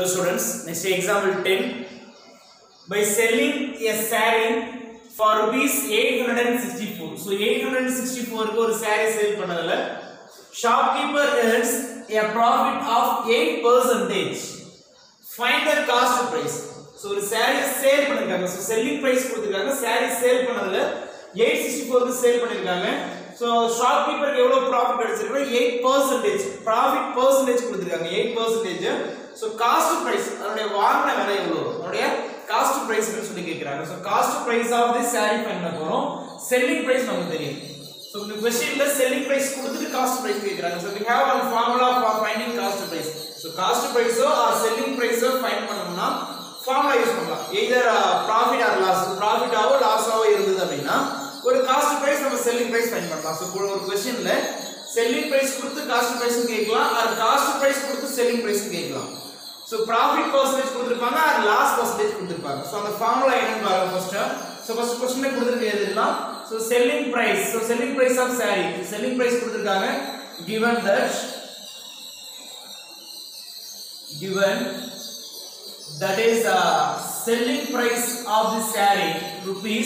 Hello students, next example 10. By selling a saree for rupees 864. So 864 க்கு ஒரு saree sale பண்ணதுல shopkeeper earns a profit of 8 percentage. Find the cost price. So ஒரு saree sale பண்ணிருக்காங்க. So selling price கொடுத்திருக்காங்க. saree sale பண்ணதுல 864 க்கு sale பண்ணிருக்காங்க. So shopkeeper எவ்வளவு profit கிடைச்சிருக்கு 8 percentage. Profit percentage கொடுத்திருக்காங்க 8 percentage. So cost price அதனுடைய வாங்கின விலை எவ்வளவு? அதனுடைய cost price னு சொல்லி கேக்குறாங்க. So cost price of this saree find பண்ண போறோம். selling price நமக்கு தெரியும். So இந்த questionல selling price கொடுத்துட்டு cost price கேக்குறாங்க. So we have one formula for finding cost price. So cost price or selling price find பண்ணனும்னா ஃபார்முலா யூஸ் பண்ணலாம். either uh, profit or loss. profit ஆவோ loss ஆவோ இருந்தது அப்படின்னா ஒரு காஸ்ட் பிரைஸ் நம்ம செல்லிங் பிரைஸ் ஃபைண்ட் பண்ணலாம். ஸோ ஒரு கொஸ்டின்ல செல்லிங் பிரைஸ் கொடுத்து காஸ்ட் பிரைஸ் கேட்கலாம் ஆர் காஸ்ட் பிரைஸ் கொடுத்து செல்லிங் பிரைஸ் கேட்கலாம். ஸோ ப்ராஃபிட் பர்சன்டேஜ் கொடுத்துருப்பாங்க ஆர் லாஸ் பர்சன்டேஜ் கொடுத்துருப்பாங்க. ஸோ அந்த ஃபார்முலா என்னன்னு பாருங்க ஃபர்ஸ்ட். ஸோ ஃபர்ஸ்ட் கொஸ்டின்ல கொடுத்துருக்கு எதுலாம் so selling price so selling price of sorry selling price கொடுத்துருக்காங்க given that given that is uh, selling price of the saree rupees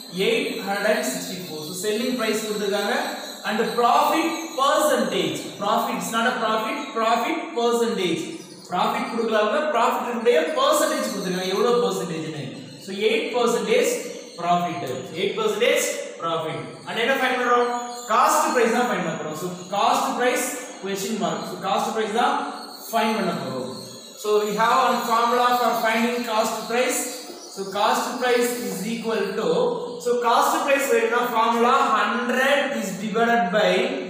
864 so selling price கொடுத்திருக்காங்க and the profit percentage profit is not a profit profit percentage profit கொடுக்கலாம்ல profit உடைய percentage கொடுத்திருக்காங்க எவ்வளவு percentage னு so 8 percentage profit 8 percentage profit and என்ன find பண்றோம் cost price தான் find பண்றோம் so cost price question mark so cost price தான் ஃபைண்ட் பண்ண போறோம் So we have one formula for finding cost price. So cost price is equal to so cost price வேணும்னா formula 100 is divided by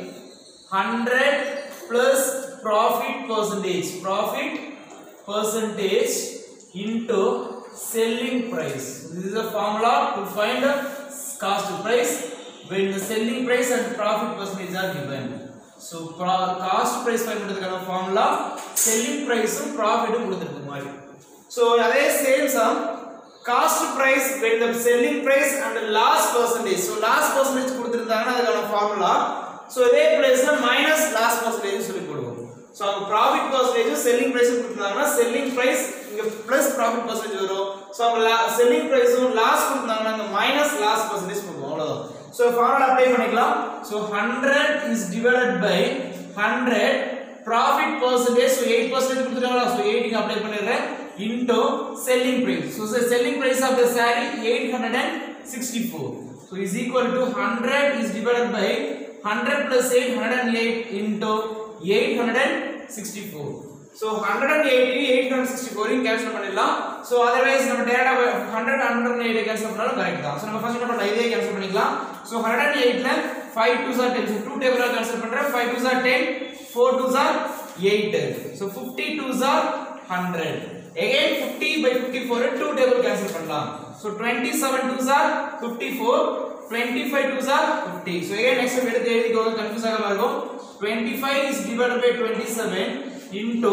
100 plus profit percentage profit percentage into selling price. This is a formula to find the cost price when the selling price and profit percentage are given. So cost price find பண்ணுறதுக்கான formula selling ப்ரைஸும் ப்ராஃபிட்டும் கொடுத்துருக்கு மாதிரி so அதே same sum cost price when the selling price and loss percentage so loss percentage கொடுத்துருந்தாங்கன்னா அதுக்கான formula so இதே ப்ரைஸ்ல minus loss percentage சொல்லி போடுவோம் ஸோ அவங்க ப்ராஃபிட் பர்சன்டேஜும் செல்லிங் ப்ரைஸும் கொடுத்துருந்தாங்கன்னா செல்லிங் ப்ரைஸ் இங்கே ப்ளஸ் ப்ராஃபிட் பர்சன்டேஜ் வரும் ஸோ அவங்க செல்லிங் ப்ரைஸும் லாஸ் கொடுத்தாங்கன்னா அங்கே மைனஸ் லாஸ் பர்சன்டேஜ் கொடுப்போம் அவ்வளோதான் ஸோ ஃபார்முலா அப்ளை பண்ணிக்கலாம் so hundred is divided by hundred profit percentage so eight percentage கொடுத்துருக்காங்களா ஸோ எயிட்டுக்கு அப்ளை பண்ணிடுறேன் into selling price so selling price of the sorry eight hundred and sixty four so is equal to hundred is divided by hundred plus eight hundred and eight into eight hundred and sixty four so hundred and eighty eight hundred sixty ஃபோரையும் cancel பண்ணிடலாம் so otherwise நம்ம டேரக்டா hundred hundred eight cancel பண்ணாலும் correct தான் so நம்ம first என்ன பண்ணலாம் இதே கேன்சல் பண்ணிக்கலாம் ஸோ ஹண்ட்ரட் அண்ட் எயிட்ல five twos are ten two டேபிளாக கேன்சல் பண்ணுறேன் five twos are ten four twos are eight so fifty twos are hundred again 50 by 54 two table cancel பண்ணலாம் so 27 twos are 54 25 twos are 50 so again next step எடுத்து எழுதிக்கோங்க confuse ஆகாம இருக்கும் 25 is divided by 27 into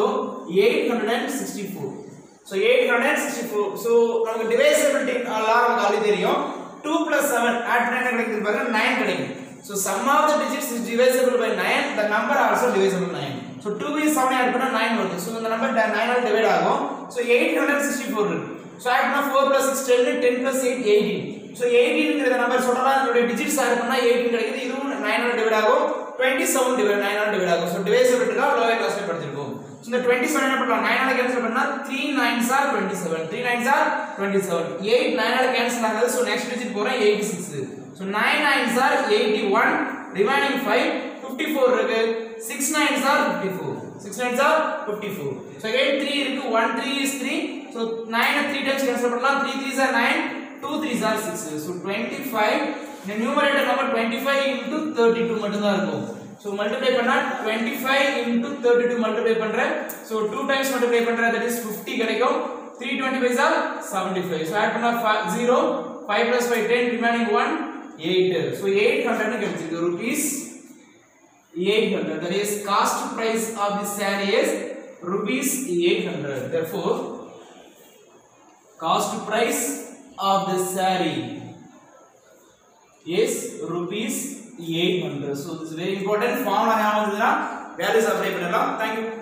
864 so 864 so நமக்கு divisibility எல்லாம் நமக்கு already தெரியும் 2 plus 7 add பண்ணா என்ன கிடைக்குது பாருங்க 9 கிடைக்கும் so sum of the digits is divisible by 9 the number also divisible 9 so 2 is 7 add பண்ணா 9 வருது so இந்த நம்பர் 9 ஆல் டிவைட் ஆகும் so 864 இருக்கு so add பண்ணா 4 plus 6 10 10 plus 8 18 so 18 ங்கற நம்பர் சொல்லலாம் இதோட digits add பண்ணா 18 கிடைக்குது இதுவும் 9 ஆல் டிவைட் ஆகும் 27 டிவைட் 9 ஆல் டிவைட் ஆகும் so divisibility தான் லோயர் கிளாஸ்ல படிச்சிருக்கோம் so இந்த 27 என்ன பண்ணலாம் 9 ஆல கேன்சல் பண்ணா 3 9s are 27 3 9s are 27 8 9 ஆல கேன்சல் ஆகாது so next digit போறேன் 86 so 9 9s are 81 remaining 5 54 இருக்கு 6 9s are 54 6 9s are 54 so again 3 இருக்கு 1 3 is 3 so 9 3 times cancel பண்ணலாம் 3 3s are 9 2 3s are 6 so 25 இந்த numerator number 25 into 32 மட்டும் தான் இருக்கும் so multiply பண்ணா 25 into 32 multiply பண்றேன் so 2 times multiply பண்றேன் that is 50 கிடைக்கும் 325 are 75 so add பண்ணா 0 5 plus 5 10 remaining 1 8 so 800 னு கிடைச்சிருக்கு rupees 800 that is cost price of this saree is rupees 800 therefore cost price of this saree is rupees 800 so this is very important formula ஞாபகம் இருந்ததுனா values apply பண்ணலாம் thank you